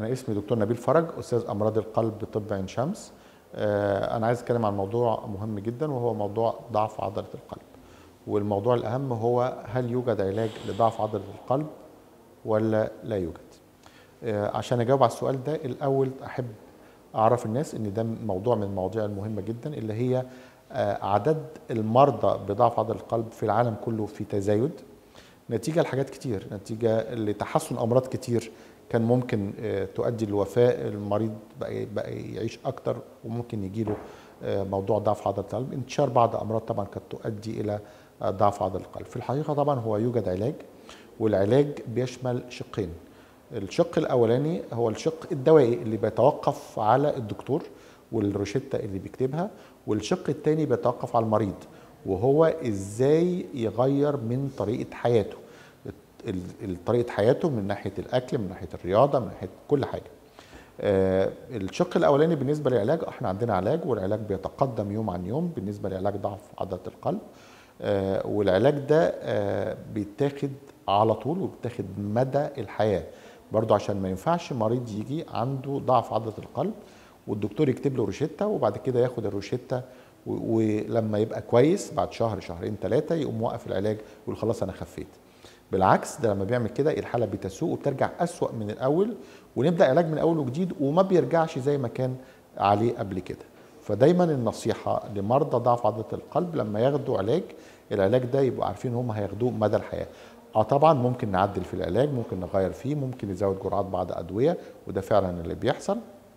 انا اسمي دكتور نبيل فرج استاذ امراض القلب بطب عين شمس آه، انا عايز اتكلم عن موضوع مهم جدا وهو موضوع ضعف عضله القلب والموضوع الاهم هو هل يوجد علاج لضعف عضله القلب ولا لا يوجد آه، عشان اجاوب على السؤال ده الاول احب اعرف الناس ان ده موضوع من المواضيع المهمه جدا اللي هي آه، عدد المرضى بضعف عضله القلب في العالم كله في تزايد نتيجه لحاجات كتير نتيجه لتحسن امراض كتير كان ممكن آه، تؤدي للوفاه المريض بقى بقى يعيش اكتر وممكن يجي له موضوع ضعف عضله القلب انتشار بعض امراض طبعا قد تؤدي الى آه، ضعف عضله القلب في الحقيقه طبعا هو يوجد علاج والعلاج بيشمل شقين الشق الاولاني هو الشق الدوائي اللي بيتوقف على الدكتور والروشته اللي بيكتبها والشق الثاني بيتوقف على المريض وهو ازاي يغير من طريقه حياته ال- ال- طريقه حياته من ناحيه الاكل من ناحيه الرياضه من ناحيه كل حاجه آه، الشق الاولاني بالنسبه للعلاج احنا عندنا علاج والعلاج بيتقدم يوم عن يوم بالنسبه لعلاج ضعف عضله القلب آه، والعلاج ده آه، بيتاخد على طول وبيتاخد مدى الحياه برضو عشان ما ينفعش مريض يجي عنده ضعف عضله القلب والدكتور يكتب له روشته وبعد كده ياخد الروشته و- ولما يبقى كويس بعد شهر شهرين ثلاثه يقوم موقف العلاج ويقول خلاص انا خفيت بالعكس ده لما بيعمل كده الحاله بتسوء وبترجع اسوأ من الاول ونبدا علاج من اول وجديد وما بيرجعش زي ما كان عليه قبل كده فدايما النصيحه لمرضى ضعف عضله القلب لما ياخدوا علاج العلاج ده يبقوا عارفين هم هياخدوه مدى الحياه اه طبعا ممكن نعدل في العلاج ممكن نغير فيه ممكن نزود جرعات بعض ادويه وده فعلا اللي بيحصل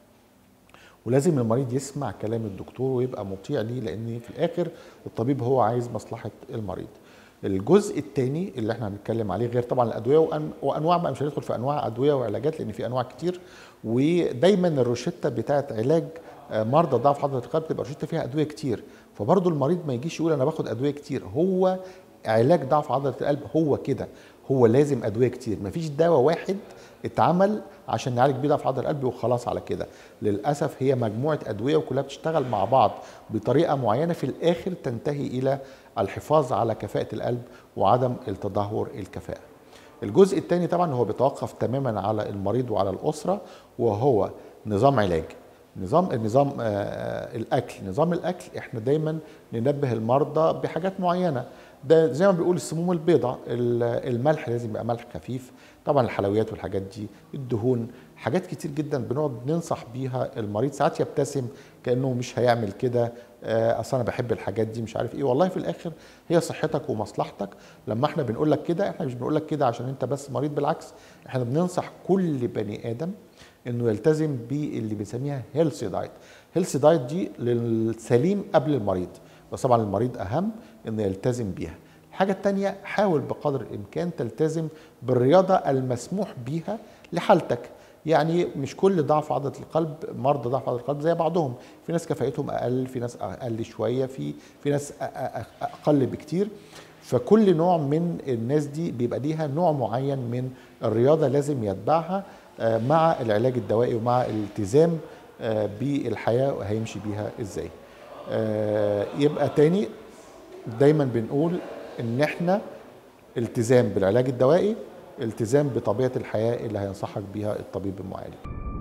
ولازم المريض يسمع كلام الدكتور ويبقى مطيع ليه لان في الاخر الطبيب هو عايز مصلحه المريض الجزء الثاني اللي احنا هنتكلم عليه غير طبعا الادويه وأن وانواع بقى مش هندخل في انواع ادويه وعلاجات لان في انواع كتير ودايما الروشته بتاعت علاج آه، مرضى ضعف عضله القلب بتبقى روشته فيها ادويه كتير فبرضه المريض ما يجيش يقول انا باخد ادويه كتير هو علاج ضعف عضله القلب هو كده هو لازم ادويه كتير مفيش دواء واحد اتعمل عشان نعالج بيه ضعف عضله القلب وخلاص على كده للاسف هي مجموعه ادويه وكلها بتشتغل مع بعض بطريقه معينه في الاخر تنتهي الى الحفاظ على كفاءه القلب وعدم التدهور الكفاءه الجزء الثاني طبعا هو بيتوقف تماما على المريض وعلى الاسره وهو نظام علاج نظام النظام آه، آه، الاكل نظام الاكل احنا دايما ننبه المرضى بحاجات معينه ده زي ما بيقول السموم البيضاء ال- الملح لازم يبقى ملح خفيف طبعا الحلويات والحاجات دي الدهون حاجات كتير جدا بنقعد ننصح بيها المريض ساعات يبتسم كانه مش هيعمل كده آه، اصل انا بحب الحاجات دي مش عارف ايه والله في الاخر هي صحتك ومصلحتك لما احنا بنقول لك كده احنا مش بنقول لك كده عشان انت بس مريض بالعكس احنا بننصح كل بني ادم انه يلتزم باللي بنسميها هيلثي دايت هيلثي دايت دي للسليم قبل المريض بس طبعا المريض اهم انه يلتزم بيها الحاجة التانية حاول بقدر الإمكان تلتزم بالرياضة المسموح بيها لحالتك يعني مش كل ضعف عضلة القلب مرضى ضعف عضلة القلب زي بعضهم في ناس كفاءتهم أقل في ناس أقل شوية في في ناس أ- أ- أقل بكتير فكل نوع من الناس دي بيبقى ليها نوع معين من الرياضة لازم يتبعها آه، مع العلاج الدوائي ومع الالتزام آه، بالحياة وهيمشي بيها ازاي آه، يبقى تاني دايما بنقول ان احنا التزام بالعلاج الدوائي التزام بطبيعه الحياه اللي هينصحك بيها الطبيب المعالج